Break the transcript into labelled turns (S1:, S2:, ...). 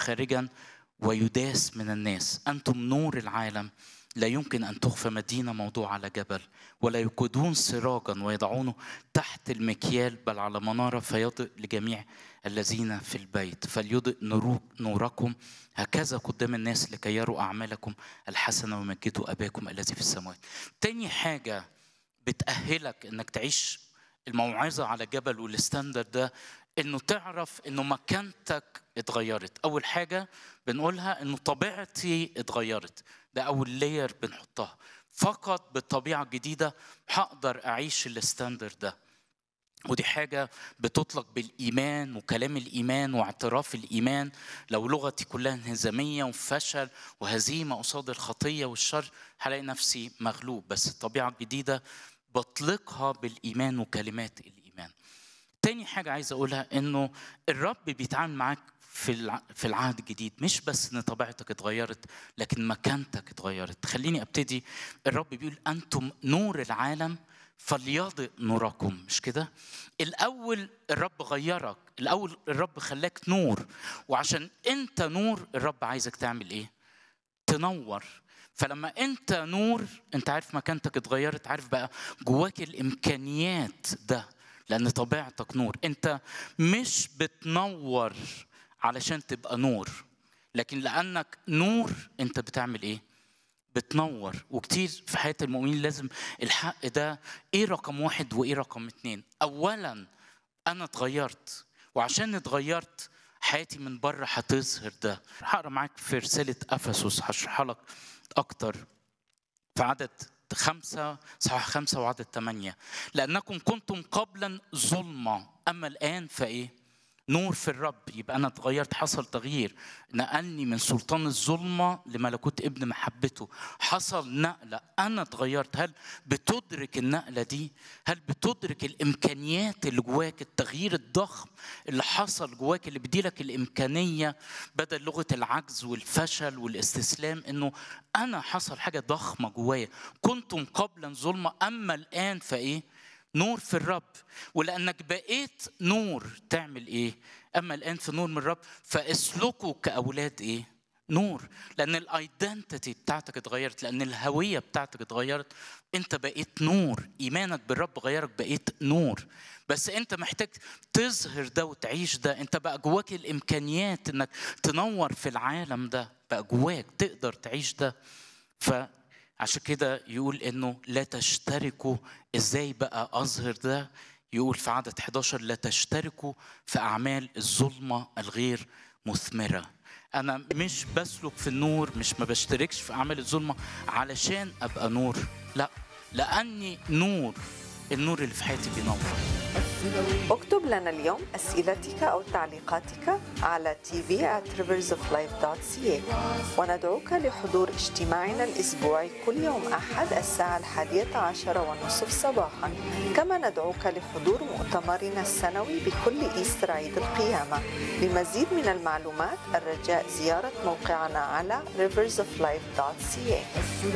S1: خارجا ويداس من الناس أنتم نور العالم لا يمكن أن تخفى مدينة موضوع على جبل ولا يوقدون سراجا ويضعونه تحت المكيال بل على منارة فيضئ لجميع الذين في البيت فليضئ نوركم هكذا قدام الناس لكي يروا أعمالكم الحسنة ويمجدوا أباكم الذي في السماوات تاني حاجة بتأهلك إنك تعيش الموعظة على جبل والستاندرد ده إنه تعرف إنه مكانتك اتغيرت أول حاجة بنقولها إنه طبيعتي اتغيرت ده أول لاير بنحطها فقط بالطبيعة الجديدة هقدر أعيش الستاندرد ده ودي حاجة بتطلق بالإيمان وكلام الإيمان واعتراف الإيمان لو لغتي كلها انهزامية وفشل وهزيمة قصاد الخطية والشر هلاقي نفسي مغلوب بس الطبيعة الجديدة بطلقها بالإيمان وكلمات الإيمان تاني حاجة عايز أقولها إنه الرب بيتعامل معاك في في العهد الجديد مش بس ان طبيعتك اتغيرت لكن مكانتك اتغيرت خليني ابتدي الرب بيقول انتم نور العالم فليضئ نوركم مش كده الاول الرب غيرك الاول الرب خلاك نور وعشان انت نور الرب عايزك تعمل ايه تنور فلما انت نور انت عارف مكانتك اتغيرت عارف بقى جواك الامكانيات ده لان طبيعتك نور انت مش بتنور علشان تبقى نور لكن لانك نور انت بتعمل ايه بتنور وكتير في حياه المؤمنين لازم الحق ده ايه رقم واحد وايه رقم اتنين اولا انا اتغيرت وعشان اتغيرت حياتي من بره هتظهر ده هقرا معاك في رساله افسس هشرحها لك اكتر في عدد خمسة صحاح خمسة وعدد ثمانية لأنكم كنتم قبلا ظلمة أما الآن فإيه نور في الرب يبقى انا اتغيرت حصل تغيير نقلني من سلطان الظلمه لملكوت ابن محبته حصل نقله انا اتغيرت هل بتدرك النقله دي هل بتدرك الامكانيات اللي جواك التغيير الضخم اللي حصل جواك اللي بيديلك الامكانيه بدل لغه العجز والفشل والاستسلام انه انا حصل حاجه ضخمه جوايا كنتم قبلا ظلمه اما الان فايه نور في الرب ولانك بقيت نور تعمل ايه اما الان في نور من الرب فاسلكوا كاولاد ايه نور لان الايدنتيتي بتاعتك اتغيرت لان الهويه بتاعتك اتغيرت انت بقيت نور ايمانك بالرب غيرك بقيت نور بس انت محتاج تظهر ده وتعيش ده انت بقى جواك الامكانيات انك تنور في العالم ده بقى جواك تقدر تعيش ده ف عشان كده يقول انه لا تشتركوا ازاي بقى اظهر ده يقول في عدد 11 لا تشتركوا في اعمال الظلمه الغير مثمره انا مش بسلك في النور مش ما بشتركش في اعمال الظلمه علشان ابقى نور لا لاني نور النور اللي في حياتي بينور
S2: اكتب لنا اليوم أسئلتك أو تعليقاتك على tv at riversoflife.ca وندعوك لحضور اجتماعنا الأسبوعي كل يوم أحد الساعة الحادية عشر والنصف صباحا كما ندعوك لحضور مؤتمرنا السنوي بكل إيستر عيد القيامة لمزيد من المعلومات الرجاء زيارة موقعنا على riversoflife.ca